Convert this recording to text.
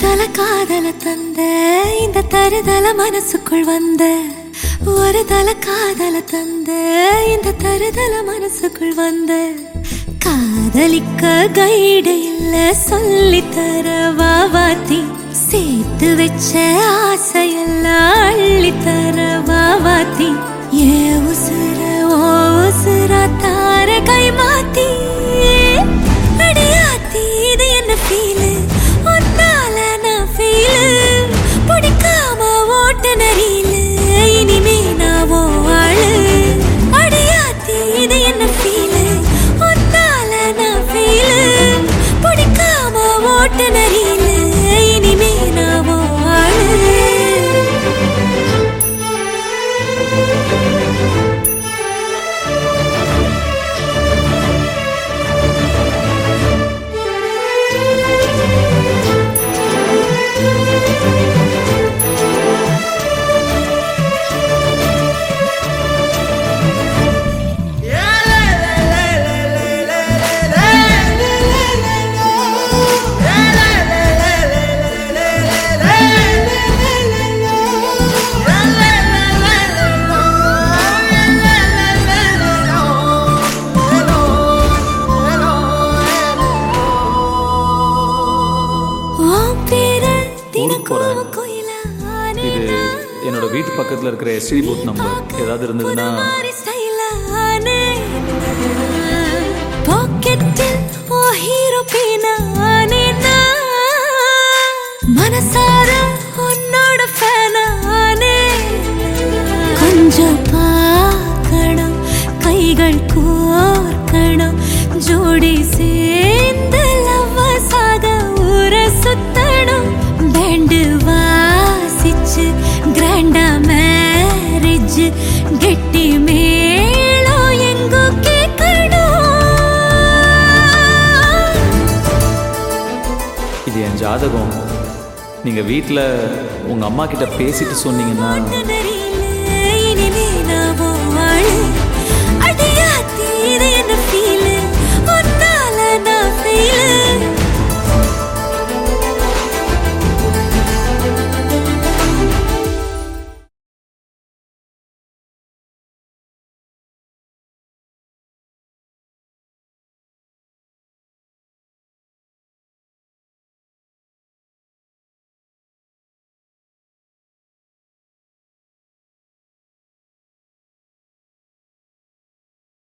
தருதல காதல தந்த இந்த தருதல மனசுக்குள் வந்த ஒரு தல காதல தந்த இந்த தருதல மனசுக்குள் வந்த காதலிக்க கைடு இல்ல சொல்லி தர வாவாத்தி சேர்த்து வச்ச ஆசையெல்லாம் அள்ளி தர வாவாத்தி ஏ உசுர ஓ உசுர தார கை மாத்தி அடியாத்தி இது என்ன ஃபீலு ஒன்னால நான் ஃபீலு பிடிக்காம ஓட்ட நரியில இனிமே நான் ஓ ஆளு அடியாத்தி இது என்ன ஃபீலு ஒன்னால நான் ஃபீலு பிடிக்காம ஓட்ட நரியில இனிமே நான் ஓ ஆளு உன் பேர ஊருக்கு போறேன். தினக்கும் கோயிலா இது என்னோட வீட்டு பக்கத்தில் இருக்கிற எஸ்டி பூத் நம்பர் ஏதாவது இருந்ததுன்னா பாக்கெட்டில் ஓ ஹீரோ பேனானே மனசார உன்னோட ஃபேனானே கொஞ்சம் பார்க்கணும் கைகள் கோர்க்கணும் ஜோடி சேர்ந்து லவ்வசாக ஊர சுத்தணும் பேண்டு வாசிச்சு கிராண்டா மேரேஜ் கெட்டி மேளம் எங்கோ கேட்கணும் இது என் ஜாதகம் நீங்கள் வீட்டில் உங்கள் அம்மா கிட்ட பேசிட்டு சொன்னீங்கன்னா நெறி